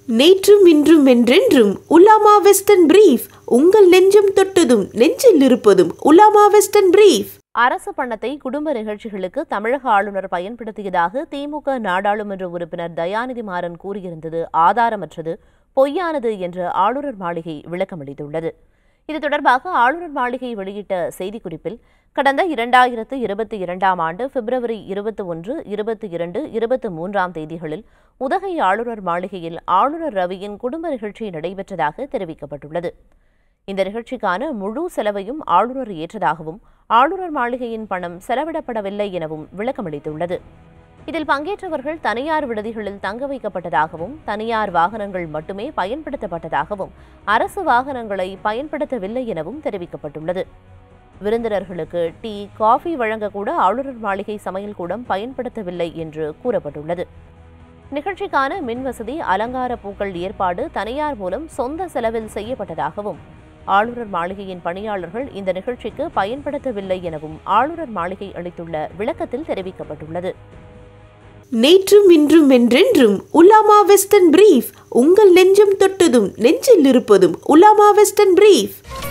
நேற்றும் இன்றும் என்றென்றும் உலாமா வெஸ்டர்ன் பிரீஃப் உங்கள் நெஞ்சம் தொட்டதும் நெஞ்சில் இருப்பதும் உலாமா வெஸ்டர்ன் பிரீஃப் அரசு பணத்தை குடும்ப நிகழ்ச்சிகளுக்கு தமிழக ஆளுநர் பயன்படுத்தியதாக திமுக நாடாளுமன்ற உறுப்பினர் தயாநிதி மாறன் கூறியிருந்தது ஆதாரமற்றது பொய்யானது என்று ஆளுநர் மாளிகை விளக்கமளித்துள்ளது இது தொடர்பாக ஆளுநர் மாளிகை வெளியிட்ட செய்திக்குறிப்பில் கடந்த இரண்டாயிரத்து இருபத்தி இரண்டாம் ஆண்டு பிப்ரவரி இருபத்தி ஒன்று இருபத்தி இரண்டு இருபத்தி மூன்றாம் தேதிகளில் உதகை ஆளுநர் மாளிகையில் ஆளுநர் ரவியின் குடும்ப நிகழ்ச்சி நடைபெற்றதாக தெரிவிக்கப்பட்டுள்ளது இந்த நிகழ்ச்சிக்கான முழு செலவையும் ஆளுநர் ஏற்றதாகவும் ஆளுநர் மாளிகையின் பணம் செலவிடப்படவில்லை எனவும் விளக்கமளித்துள்ளது இதில் பங்கேற்றவர்கள் தனியார் விடுதிகளில் தங்க வைக்கப்பட்டதாகவும் தனியார் வாகனங்கள் மட்டுமே பயன்படுத்தப்பட்டதாகவும் அரசு வாகனங்களை பயன்படுத்தவில்லை எனவும் தெரிவிக்கப்பட்டுள்ளது விருந்தினர்களுக்கு டீ காஃபி வழங்கக்கூட ஆளுநர் மாளிகை சமையல் கூடம் பயன்படுத்தவில்லை என்று கூறப்பட்டுள்ளது நிகழ்ச்சிக்கான மின்வசதி அலங்கார பூக்கள் ஏற்பாடு தனியார் மூலம் சொந்த செலவில் செய்யப்பட்டதாகவும் ஆளுநர் மாளிகையின் பணியாளர்கள் இந்த நிகழ்ச்சிக்கு பயன்படுத்தவில்லை எனவும் ஆளுநர் மாளிகை அளித்துள்ள விளக்கத்தில் தெரிவிக்கப்பட்டுள்ளது நேற்றும் இன்றும் என்றென்றும் உலாமா வெஸ்டர்ன் பிரீஃப் உங்கள் நெஞ்சம் தொட்டதும் நெஞ்சில் இருப்பதும் உலாமா வெஸ்டர்ன் பிரீஃப்